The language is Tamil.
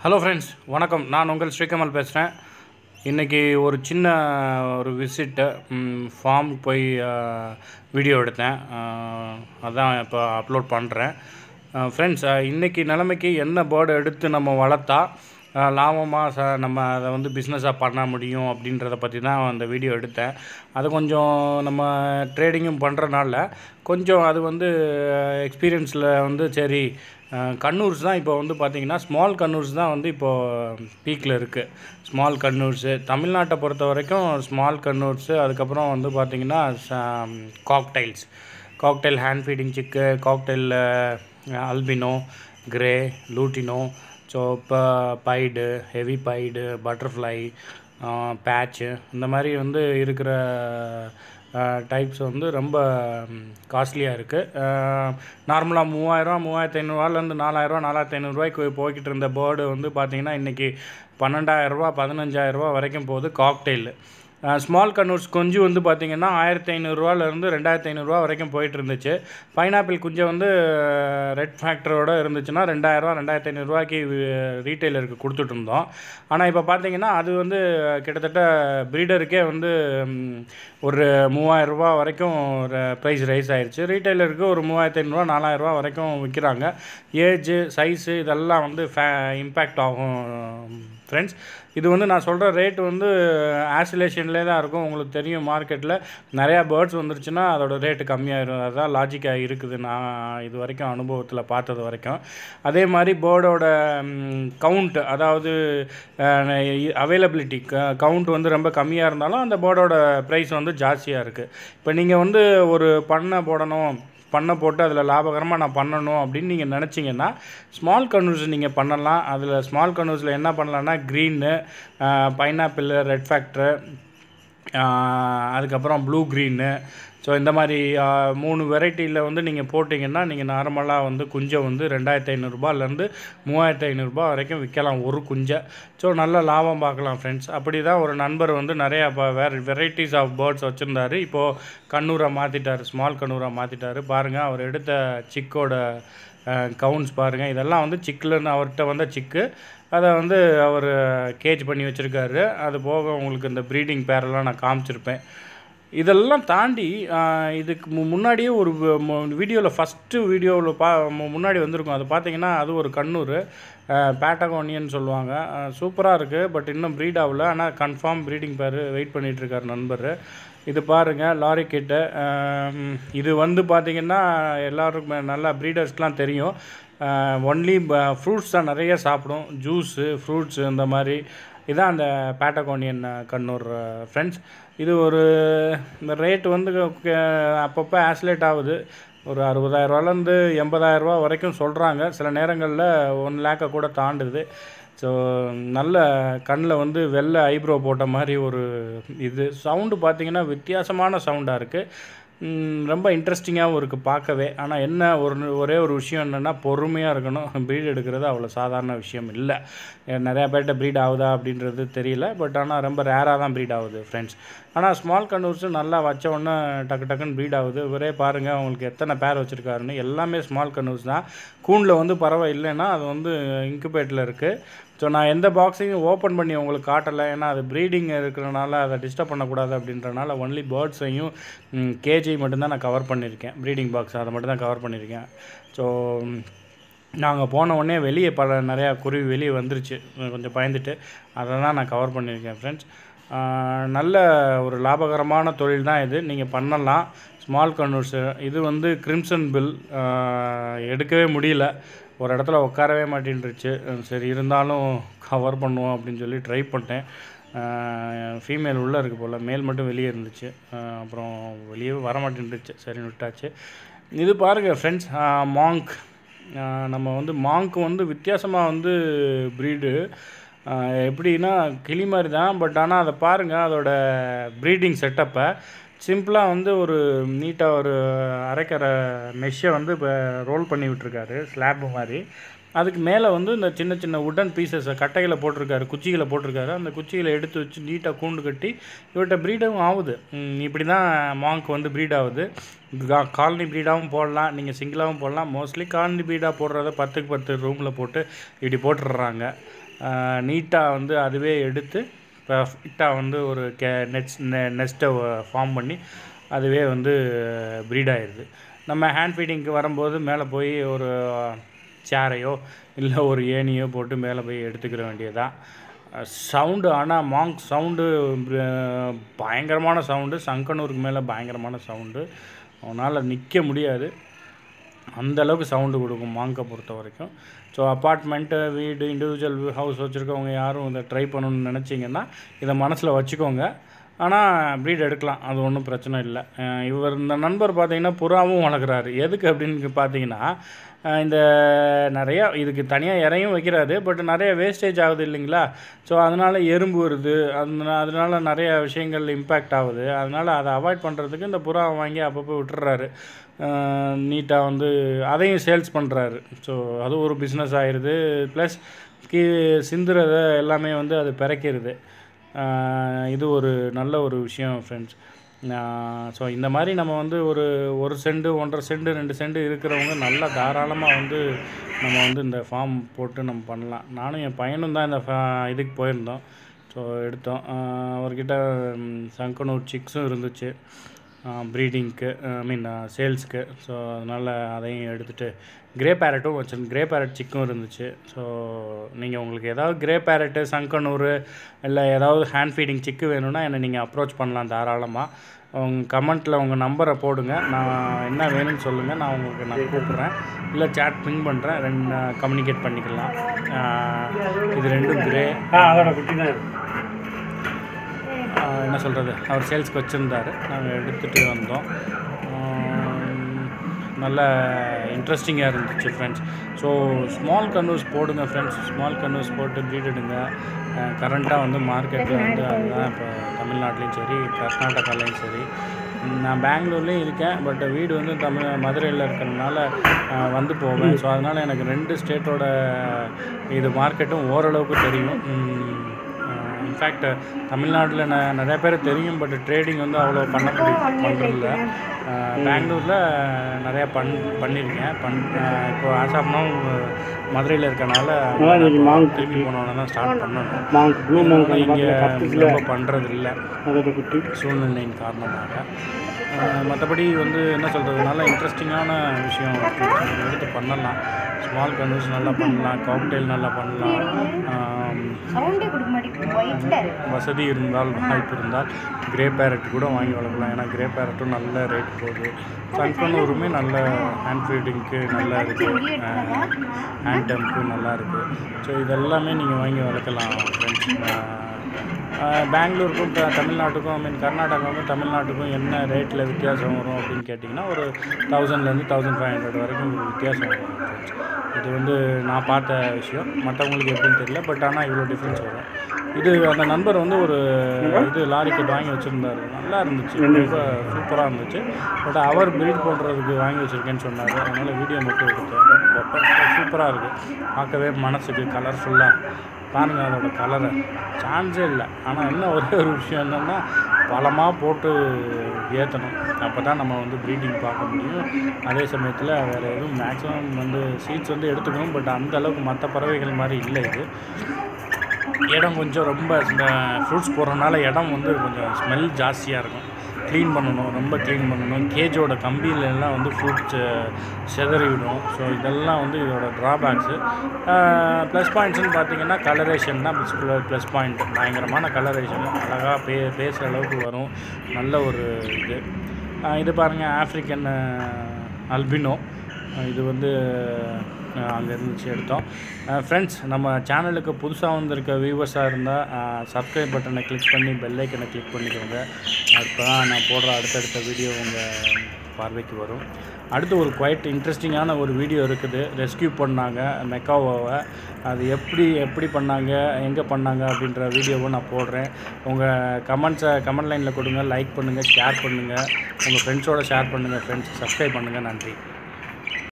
ஹலோ ஃப்ரெண்ட்ஸ் வணக்கம் நான் உங்கள் ஸ்ரீகமல் பேசுகிறேன் இன்றைக்கி ஒரு சின்ன ஒரு விசிட்டு ஃபார்ம் போய் வீடியோ எடுத்தேன் அஹ், அதான் இப்போ அப்லோட் பண்ணுறேன் ஃப்ரெண்ட்ஸ் இன்றைக்கி நிலைமைக்கு என்ன பேர்டு எடுத்து நம்ம வளர்த்தா லாபமாக ச நம்ம அதை வந்து பிஸ்னஸாக பண்ண முடியும் அப்படின்றத பற்றி தான் அந்த வீடியோ எடுத்தேன் அது கொஞ்சம் நம்ம ட்ரேடிங்கும் பண்ணுறனால கொஞ்சம் அது வந்து எக்ஸ்பீரியன்ஸில் வந்து சரி அஹ், கண்ணூர்ஸ் தான் இப்போ வந்து பார்த்திங்கன்னா ஸ்மால் கண்ணூர்ஸ் தான் வந்து இப்போது பீக்கில் இருக்குது ஸ்மால் கண்ணூர்ஸு தமிழ்நாட்டை பொறுத்த வரைக்கும் ஸ்மால் கண்ணூர்ஸு அதுக்கப்புறம் வந்து பார்த்திங்கன்னா cockatiels cockatiel hand feeding chick cockatiel albino grey lutino so இப்போ pied heavy pied butterfly patch இந்த மாதிரி வந்து இருக்கிற டைப்ஸ் வந்து ரொம்ப காஸ்ட்லியாக இருக்குது நார்மலாக மூவாயிரரூவா மூவாயிரத்து ஐநூறுரூவாலேருந்து நாலாயிரரூவா நாலாயிரத்து ஐநூறுரூவாய்க்கு போய்கிட்டு இருந்த பேர்டு வந்து பார்த்திங்கன்னா இன்றைக்கி பன்னெண்டாயிரரூவா பதினஞ்சாயிரரூவா வரைக்கும் போகுது காக்டெயில் ஸ்மால் கண்ணூர்ஸ் குஞ்சு வந்து பார்த்திங்கன்னா ஆயிரத்தி ஐநூறுரூவாலேருந்து ரெண்டாயிரத்தி ஐநூறுரூவா வரைக்கும் போயிட்டு இருந்துச்சு பைனாப்பிள் குஞ்சை வந்து ரெட் ஃபேக்டரோட இருந்துச்சுன்னா ரெண்டாயிரரூவா ரெண்டாயிரத்தி ஐநூறுரூவாய்க்கு ரீட்டைலருக்கு கொடுத்துட்டு இருந்தோம் ஆனால் இப்போ பார்த்தீங்கன்னா அது வந்து கிட்டத்தட்ட ப்ரீடருக்கே வந்து ம், ஒரு மூவாயிரரூபா வரைக்கும் ப்ரைஸ் ரைஸ் ஆயிடுச்சு ரீட்டைலருக்கு ஒரு மூவாயிரத்தி ஐநூறுரூவா நாலாயிரரூவா வரைக்கும் விற்கிறாங்க ஏஜு சைஸு இதெல்லாம் வந்து ஃபே இம்பேக்ட் ஆகும் ஃப்ரெண்ட்ஸ் இது வந்து நான் சொல்கிற ரேட் வந்து ஆசிலேஷன்லேயே தான் இருக்கும் உங்களுக்கு தெரியும் மார்க்கெட்டில் நிறையா பேர்ட்ஸ் வந்துருச்சுன்னா அதோட ரேட்டு கம்மியாயிரும் அதுதான் லாஜிக்காக இருக்குது நான் இது வரைக்கும் அனுபவத்தில் பார்த்தது வரைக்கும் அதே மாதிரி பேர்டோட கவுண்ட் அதாவது அவைலபிலிட்டி கவுண்ட் வந்து ரொம்ப கம்மியாக இருந்தாலும் அந்த பேர்டோட ப்ரைஸ் வந்து ஜாஸ்தியாக இருக்குது இப்போ நீங்கள் வந்து ஒரு பண்ணை போடணும் பண்ணை போட்டு அதில் லாபகரமாக நான் பண்ணணும் அப்படின்னு நீங்கள் நினச்சிங்கன்னா ஸ்மால் கன்வர்ஸ் நீங்கள் பண்ணலாம் அதில் ஸ்மால் கன்வர்ஸில் என்ன பண்ணலான்னா க்ரீனு பைனாப்பிள் ரெட் ஃபேக்ட்ரு அதுக்கப்புறம் ப்ளூ க்ரீனு ஸோ இந்த மாதிரி ஆ, மூணு வெரைட்டியில் வந்து நீங்கள் போட்டிங்கன்னா நீங்கள் நார்மலாக வந்து குஞ்சை வந்து ரெண்டாயிரத்தி ஐநூறுரூபாலேருந்து மூவாயிரத்தி ஐநூறுரூபா வரைக்கும் விற்கலாம் ஒரு குஞ்சை ஸோ நல்ல லாபம் பார்க்கலாம் ஃப்ரெண்ட்ஸ் அப்படி தான் ஒரு நண்பர் வந்து நிறையா இப்போ வேறு வெரைட்டிஸ் ஆஃப் பேர்ட்ஸ் வச்சுருந்தாரு இப்போது கண்ணூரை மாற்றிட்டார் ஸ்மால் கண்ணூரை மாற்றிட்டாரு பாருங்கள் அவர் எடுத்த சிக்கோட கவுண்ட்ஸ் பாருங்கள் இதெல்லாம் வந்து சிக்கில்னு அவர்கிட்ட வந்த சிக்கு அதை வந்து அவர் கேஜ் பண்ணி வச்சுருக்காரு அது போக உங்களுக்கு இந்த ப்ரீடிங் பேரெல்லாம் நான் காமிச்சிருப்பேன் இதெல்லாம் தாண்டி ஆஹ், இதுக்கு மு- முன்னாடியே ஒரு வீடியோவில் ஃபஸ்ட்டு வீடியோவில் பா மு- முன்னாடி வந்திருக்கும் அது பார்த்தீங்கன்னா அது ஒரு கண்ணூர் பேட்டகோனியன் சொல்லுவாங்க சூப்பராக இருக்குது பட் இன்னும் ப்ரீட் ஆகல ஆனால் கன்ஃபார்ம் ப்ரீடிங் பேர் வெயிட் பண்ணிகிட்ருக்கார் நண்பர் இது பாருங்கள் லாரி கிட்ட இது வந்து பார்த்திங்கன்னா எல்லாருக்குமே நல்லா ப்ரீடர்ஸ்க்கெலாம் தெரியும் ஒன்லி ஃப்ரூட்ஸ் தான் நிறைய சாப்பிடும் ஜூஸு ஃப்ரூட்ஸு இந்த மாதிரி இதான் அந்த பேட்டகோனியன் கண்ணூர் ஃப்ரெண்ட்ஸ் இது ஒரு இந்த ரேட் வந்து க- அப்பப்போ ஆஸ்லேட் ஆகுது ஒரு அறுபதாயிரரூவாலேருந்து எண்பதாயிரரூவா வரைக்கும் சொல்கிறாங்க சில நேரங்களில் ஒன் லேக்கை கூட தாண்டுது ஸோ நல்ல கண்ணில் வந்து வெள்ளை ஐப்ரோ போட்ட மாதிரி ஒரு இது சவுண்டு பார்த்தீங்கன்னா வித்தியாசமான சவுண்டாக இருக்குது ம், ரொம்ப இன்ட்ரெஸ்டிங்காகவும் இருக்குது பார்க்கவே ஆனால் என்ன ஒரு ஒரே ஒரு விஷயம் என்னென்னா பொறுமையாக இருக்கணும் ப்ரீட் எடுக்கிறது அவ்வளோ சாதாரண விஷயம் இல்லை நிறையா பேர்கிட்ட ப்ரீட் ஆகுதா அப்படின்றது தெரியல பட் ஆனால் ரொம்ப ரேராக தான் ப்ரீட் ஆகுது ஃப்ரெண்ட்ஸ் ஆனால் ஸ்மால் கண்ணூர்ஸு நல்லா வச்ச உடனே டக்கு டக்குன்னு ப்ரீட் ஆகுது ஒரே பாருங்கள் அவங்களுக்கு எத்தனை பேர் வச்சுருக்காருன்னு எல்லாமே ஸ்மால் கண்ணூர்ஸ் தான் கூண்டில் வந்து பறவை இல்லைன்னா அது வந்து இன்குபேட்டில் இருக்குது ஸோ நான் எந்த பாக்ஸையும் ஓப்பன் பண்ணி உங்களுக்கு காட்டலை ஏன்னா அது ப்ரீடிங் இருக்கிறனால அதை டிஸ்டர்ப் பண்ணக்கூடாது அப்படின்றனால ஒன்லி பேர்ட்ஸையும் கேஜி மட்டும்தான் நான் கவர் பண்ணியிருக்கேன் ப்ரீடிங் பாக்ஸ் அதை மட்டும் தான் கவர் பண்ணியிருக்கேன் ஸோ நாங்கள் போன உடனே வெளியே பல நிறையா குருவி வெளியே வந்துருச்சு கொஞ்சம் பயந்துட்டு அதை தான் நான் கவர் பண்ணியிருக்கேன் ஃப்ரெண்ட்ஸ் நல்ல ஒரு லாபகரமான தொழில் தான் இது நீங்கள் பண்ணலாம் ஸ்மால் கன்வர்ஸ் இது வந்து கிரிம்சன் பில் எடுக்கவே முடியல ஒரு இடத்துல உட்காரவே மாட்டேன்ருச்சு சரி இருந்தாலும் கவர் பண்ணுவோம் அப்படின்னு சொல்லி ட்ரை பண்ணிட்டேன் ஃபீமேல் உள்ளே இருக்குது போல் மேல் மட்டும் வெளியே இருந்துச்சு ஆஹ் அப்புறம் வெளியே வர மாட்டேன்ருச்சு சரி விட்டாச்சு இது பாருங்கள் ஃப்ரெண்ட்ஸ் மாங்க் நம்ம வந்து மாங்க் வந்து வித்தியாசமாக வந்து ப்ரீடு எப்படின்னா கிளி மாதிரி தான் பட் ஆனால் அதை பாருங்கள் அதோட ப்ரீடிங் செட்டப்பை சிம்பிளாக வந்து ஒரு நீட்டாக ஒரு அரைக்கிற மெஷ்ஷை வந்து இப்போ ரோல் பண்ணி விட்டுருக்காரு ஸ்லாப் மாதிரி அதுக்கு மேலே வந்து இந்த சின்ன சின்ன உடன் பீசஸை கட்டைகளை போட்டிருக்காரு குச்சிகளை போட்டிருக்காரு அந்த குச்சிகளை எடுத்து வச்சு நீட்டாக கூண்டு கட்டி இவர்கிட்ட ப்ரீடும் ஆகுது ம், இப்படி தான் மாங்க் வந்து ப்ரீட் ஆகுது காலனி ப்ரீடாகவும் போடலாம் நீங்கள் சிங்கிளாகவும் போடலாம் மோஸ்ட்லி காலனி ப்ரீடாக போடுறத பத்துக்கு பத்து ரூமில் போட்டு இப்படி போட்டுடுறாங்க நீட்டாக வந்து அதுவே எடுத்து பர்ஃபெக்டாக வந்து ஒரு கே நெட்ஸ் நெஸ்ட்டை ஃபார்ம் பண்ணி அதுவே வந்து ப்ரீட் ஆயிடுது நம்ம ஹேண்ட் ஃபீடிங்க்கு வரும்போது மேலே போய் ஒரு சேரையோ இல்லை ஒரு ஏணியோ போட்டு மேலே போய் எடுத்துக்கிற வேண்டியதான் சவுண்டு ஆனால் மாங்க் சவுண்டு பயங்கரமான சவுண்டு சங்கனூருக்கு மேலே பயங்கரமான சவுண்டு அவனால் நிற்க முடியாது அந்த அளவுக்கு சவுண்டு கொடுக்கும் மாங்கை பொறுத்த வரைக்கும் ஸோ அப்பார்ட்மெண்ட்டு வீடு இண்டிவிஜுவல் ஹவுஸ் வச்சுருக்கவங்க யாரும் இதை ட்ரை பண்ணணும்னு நினச்சிங்கன்னா இதை மனசில் வச்சுக்கோங்க ஆனால் ப்ரீட் எடுக்கலாம் அது ஒன்றும் பிரச்சனை இல்லை அஹ் இவர் இந்த நண்பர் பார்த்தீங்கன்னா புறாவும் வளர்க்குறாரு எதுக்கு அப்படின்னு பார்த்தீங்கன்னா அஹ் இந்த நிறையா இதுக்கு தனியாக இறையும் வைக்கிறாரு பட் நிறைய வேஸ்டேஜ் ஆகுது இல்லைங்களா ஸோ அதனால் எறும்பு வருது அதனா அதனால நிறைய விஷயங்கள் இம்பேக்ட் ஆகுது அதனால் அதை அவாய்ட் பண்ணுறதுக்கு இந்த புறாவை வாங்கி அப்பப்போ விட்டுறாரு நீட்டாக வந்து அதையும் சேல்ஸ் பண்ணுறாரு ஸோ அது ஒரு பிஸ்னஸ் ஆயிடுது ப்ளஸ் கீ சிந்துறத எல்லாமே வந்து அது பிறக்கிறது ஆஹ் இது ஒரு நல்ல ஒரு விஷயம் ஃப்ரெண்ட்ஸ் ஸோ இந்த மாதிரி நம்ம வந்து ஒரு ஒரு செண்டு ஒன்றரை செண்டு ரெண்டு செண்டு இருக்கிறவங்க நல்லா தாராளமாக வந்து நம்ம வந்து இந்த ஃபார்ம் போட்டு நம்ம பண்ணலாம் நானும் என் பையனும் தான் இந்த fa- இதுக்கு போயிருந்தோம் ஸோ எடுத்தோம் ஆஹ் அவர்கிட்ட ம், சங்கனூர் சிக்ஸும் இருந்துச்சு ப்ரீடிங்க்கு ஐ மீன் சேல்ஸ்க்கு ஸோ அதனால் அதையும் எடுத்துகிட்டு கிரே பேரட்டும் வச்சிருந்தேன் கிரே பேரட் சிக்கும் இருந்துச்சு ஸோ நீங்கள் உங்களுக்கு ஏதாவது கிரே பேரட்டு சங்கனூர் இல்லை ஏதாவது ஹேண்ட் ஃபீடிங் சிக்கு வேணும்னா என்னை நீங்கள் அப்ரோச் பண்ணலாம் தாராளமாக உங்கள் கமெண்ட்டில் உங்கள் நம்பரை போடுங்க நான் என்ன வேணும்னு சொல்லுங்கள் நான் உங்களுக்கு நான் கூப்பிட்றேன் இல்லை சேட் பிங் பண்ணுறேன் ரெண்டு கம்யூனிகேட் பண்ணிக்கலாம் ஆஹ் இது ரெண்டும் கிரே ஆ அதோட குட்டி தான் இது. ஆஹ் என்ன சொல்கிறது அவர் சேல்ஸ்க்கு வச்சுருந்தார் நாங்கள் எடுத்துகிட்டு வந்தோம் ஆம், நல்ல இன்ட்ரெஸ்டிங்காக இருந்துச்சு ஃப்ரெண்ட்ஸ் ஸோ ஸ்மால் கன்வர்ஸ் போடுங்க ஃப்ரெண்ட்ஸ் ஸ்மால் கன்வர்ஸ் போட்டு ப்ரீட் எடுங்க கரண்ட்டாக வந்து மார்க்கெட்டில் வந்து அதுதான் இப்போ தமிழ்நாட்டிலையும் சரி கர்நாடகாலையும் சரி ம், நான் பெங்களூர்லேயும் இருக்கேன் பட் வீடு வந்து தமிழ் மதுரையில் இருக்கிறதுனால ஆஹ், வந்து போவேன் ஸோ அதனால் எனக்கு ரெண்டு ஸ்டேட்டோட இது மார்க்கெட்டும் ஓரளவுக்கு தெரியும் ம், இன்ஃபேக்ட் தமிழ்நாட்டில் ந நிறைய பேர் தெரியும் பட் ட்ரேடிங் வந்து அவ்வளோ பண்ண பண்ணுறதில்ல பெங்களூரில் நிறையா பண் பண்ணியிருக்கேன் பண் அஹ் இப்போ ஆஸ் ஆஃப் நோ மதுரையில் இருக்கனால அதான் இன்னைக்கு மாங்க் திரும்பி போனோன்னு தான் ஸ்டார்ட் பண்ணணும் மாங்க் ப்ளூ மாங்க் அந்த இங்கே பக்கத்தில் கத்துச்சுல ரொம்ப பண்ணுறது இல்லை அதோட குட்டி சூழ்நிலையின் காரணமாக மற்றபடி வந்து என்ன சொல்கிறது நல்ல இன்ட்ரெஸ்டிங்கான விஷயம் இருக்கு. எடுத்து பண்ணலாம் ஸ்மால் கன்வர்ஸ் நல்லா பண்ணலாம் காக்டெயில் நல்லா பண்ணலாம் ஆம், சவுண்டே கொடுக்க மாட்டேங்குது ஒயிட்ல வசதி இருந்தால் வாய்ப்பு இருந்தால் கிரே பேரட் கூட வாங்கி வளர்க்கலாம் ஏன்னா கிரே பேரட்டும் நல்ல ரேட் போகுது சன்ஃபனூருமே நல்ல ஹேண்ட் ஃபீடிங்க்கு நல்லா இருக்குது ஹேண்ட் டம்க்கு நல்லா இருக்குது ஸோ இதெல்லாமே நீங்கள் வாங்கி வளர்க்கலாம் ஃப்ரெண்ட்ஸ் பெங்களூருக்கும் த- தமிழ்நாட்டுக்கும் ஐ மீன் கர்நாடகாவுக்கும் தமிழ்நாட்டுக்கும் என்ன ரேட்டில் வித்தியாசம் வரும் அப்படின்னு கேட்டிங்கன்னா ஒரு தௌசண்ட்லேருந்து தௌசண்ட் ஃபைவ் ஹண்ட்ரட் வரைக்கும் ஒரு வித்தியாசம் வரும் friends. இது வந்து நான் பார்த்த விஷயம் மற்றவங்களுக்கு எப்படின்னு தெரியல பட் ஆனால் இவ்வளோ டிஃப்ரென்ஸ் வரும் இது அந்த நண்பர் வந்து ஒரு இது லாரி கட் வாங்கி வச்சுருந்தாரு நல்லா இருந்துச்சு ரொம்ப சூப்பராக இருந்துச்சு பட் அவர் பில்ட் பண்ணுறதுக்கு வாங்கி வச்சுருக்கேன்னு சொன்னார் அதனால் வீடியோ மட்டும் எடுத்தேன் சூப்பராக இருக்குது பார்க்கவே மனசுக்கு கலர்ஃபுல்லாக பாருங்கள் அதோட கலரை சான்ஸே இல்லை ஆனால் என்ன ஒரே ஒரு விஷயம் என்னென்னா பழமாக போட்டு ஏற்றணும் அப்போ தான் நம்ம வந்து ப்ரீடிங் பார்க்க முடியும் அதே சமயத்தில் வேறு எதுவும் மேக்ஸிமம் வந்து சீட்ஸ் வந்து எடுத்துக்கணும் பட் அந்த அளவுக்கு மற்ற பறவைகள் மாதிரி இல்லை இது இடம் கொஞ்சம் ரொம்ப ஃப்ரூட்ஸ் போடுறதுனால இடம் வந்து கொஞ்சம் ஸ்மெல் ஜாஸ்தியாக இருக்கும் க்ளீன் பண்ணணும் ரொம்ப க்ளீன் பண்ணணும் கேஜோட கம்பியில எல்லாம் வந்து ஃப்ரூட்ஸ் செதறி விடும் ஸோ இதெல்லாம் வந்து இதோட ட்ராபேக்ஸு ப்ளஸ் பாயிண்ட்ஸ்னு பார்த்தீங்கன்னா கலரேஷன் தான் ப்ளஸ் பாயிண்ட் பயங்கரமான கலரேஷன் அழகாக பே பேசுகிற அளவுக்கு வரும் நல்ல ஒரு இது ஆஹ் இது பாருங்கள் ஆஃப்ரிக்கன் அல்பினோ இது வந்து அங்கே இருந்துச்சு எடுத்தோம் ஃப்ரெண்ட்ஸ் நம்ம சேனலுக்கு புதுசாக வந்திருக்க வியூவர்ஸாக இருந்தால் சப்ஸ்கிரைப் பட்டனை கிளிக் பண்ணி பெல் ஐக்கனை கிளிக் பண்ணிக்கோங்க அப்போ தான் நான் போடுற அடுத்தடுத்த வீடியோ உங்கள் பார்வைக்கு வரும் அடுத்து ஒரு குவைட் இன்ட்ரெஸ்டிங்கான ஒரு வீடியோ இருக்குது ரெஸ்கியூ பண்ணாங்க மெக்காவோவை அது எப்படி எப்படி பண்ணாங்க எங்கே பண்ணாங்க அப்படின்ற வீடியோவை நான் போடுறேன் உங்கள் கமெண்ட்ஸை கமெண்ட் லைனில் கொடுங்க லைக் பண்ணுங்கள் ஷேர் பண்ணுங்கள் உங்கள் ஃப்ரெண்ட்ஸோட ஷேர் பண்ணுங்கள் ஃப்ரெண்ட்ஸ் சப்ஸ்கிரைப் பண்ணுங்கள் நன்றி